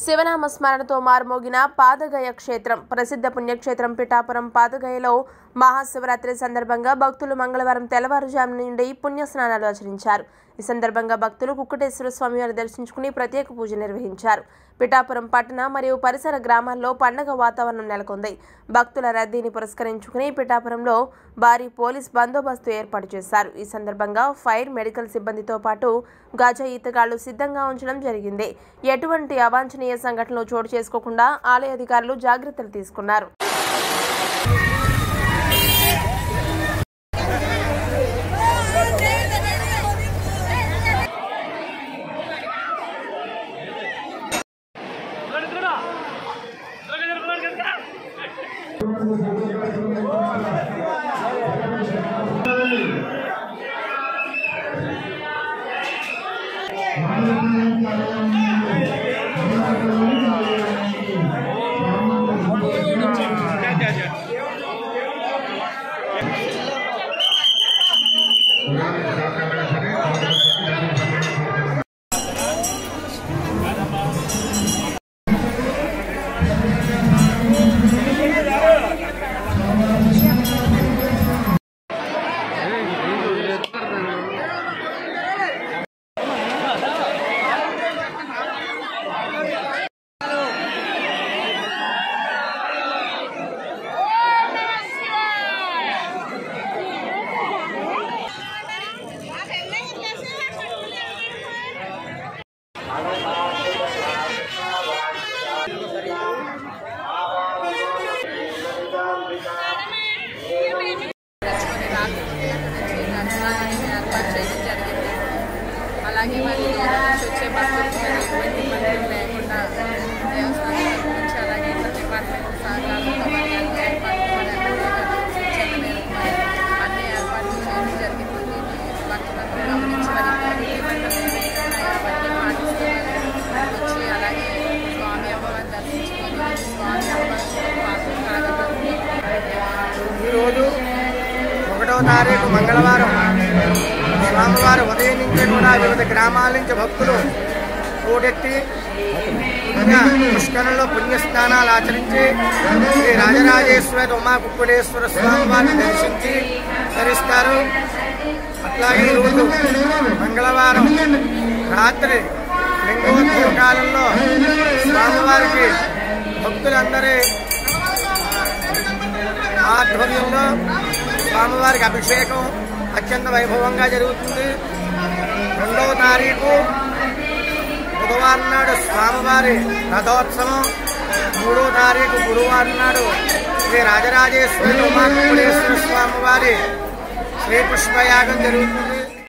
శివనామ స్మరణతో మారుమోగిన పాదగయ క్షేత్రం ప్రసిద్ధ పుణ్యక్షేత్రం పిఠాపురం పాదగయలో మహాశివరాత్రి సందర్భంగా భక్తులు మంగళవారం తెల్లవారుజాము నుండి పుణ్య స్నానాలు ఆచరించారు ఈ సందర్భంగా భక్తులు కుక్కటేశ్వర స్వామివారిని దర్శించుకుని ప్రత్యేక పూజ నిర్వహించారు పిఠాపురం పట్టణ మరియు పరిసర గ్రామాల్లో పండగ వాతావరణం నెలకొంది భక్తుల రద్దీని పురస్కరించుకుని పిఠాపురంలో భారీ పోలీస్ బందోబస్తు ఏర్పాటు చేశారు ఈ సందర్భంగా ఫైర్ మెడికల్ సిబ్బందితో పాటు గజ ఈతగాళ్లు సిద్ధంగా ఉంచడం జరిగింది ఎటువంటి అవాంఛనీయ సంఘటనలు చోటు చేసుకోకుండా ఆలయ అధికారులు జాగ్రత్తలు తీసుకున్నారు తెచ్చుకొని రాత్రి దర్శనాన్ని ఏర్పాటు చేయడం జరిగింది అలాగే మరి దూరం నుంచి వచ్చే భక్తులకు మరి ఎటువంటి ఇబ్బందులు లేకుండా దేవస్థానం నుంచి అలాగే ఇతర డిపార్ట్మెంట్ సహకారంతో మరి అన్ని ఏర్పాట్లు మరి అన్ని సూచనల మేరకు మరి అన్ని ఏర్పాట్లు చేయడం జరిగింది దీన్ని భక్తులందరూ గమనించి మరి కోవిడ్ నిబంధనలు అవన్నీ పాటిస్తూ మరి వచ్చి అలాగే స్వామి అమ్మవారిని దర్శించుకొని స్వామి అమ్మవారి పాత్ర కాగలరు ఈరోజు ఒకటవ తారీఖు మంగళవారం స్వామివారి ఉదయం నుంచి కూడా వివిధ గ్రామాల నుంచి భక్తులు కూడెత్తి పుణ్య పుష్కరంలో పుణ్యస్నానాలు ఆచరించి శ్రీ రాజరాజేశ్వర ఉమా కుక్కుడేశ్వర స్వామి వారిని దర్శించి ధరిస్తారు అట్లాగే ఈరోజు మంగళవారం రాత్రి లింగోత్సవ కాలంలో స్వామివారికి భక్తులందరి ఆధ్వర్యంలో స్వామివారికి అభిషేకం అత్యంత వైభవంగా జరుగుతుంది రెండవ తారీఖు బుధవారం నాడు స్వామివారి రథోత్సవం మూడో తారీఖు గురువారం నాడు శ్రీ రాజరాజేశ్వరి ఉమాకుడేశ్వర స్వామివారి శ్రీ పుష్పయాగం జరుగుతుంది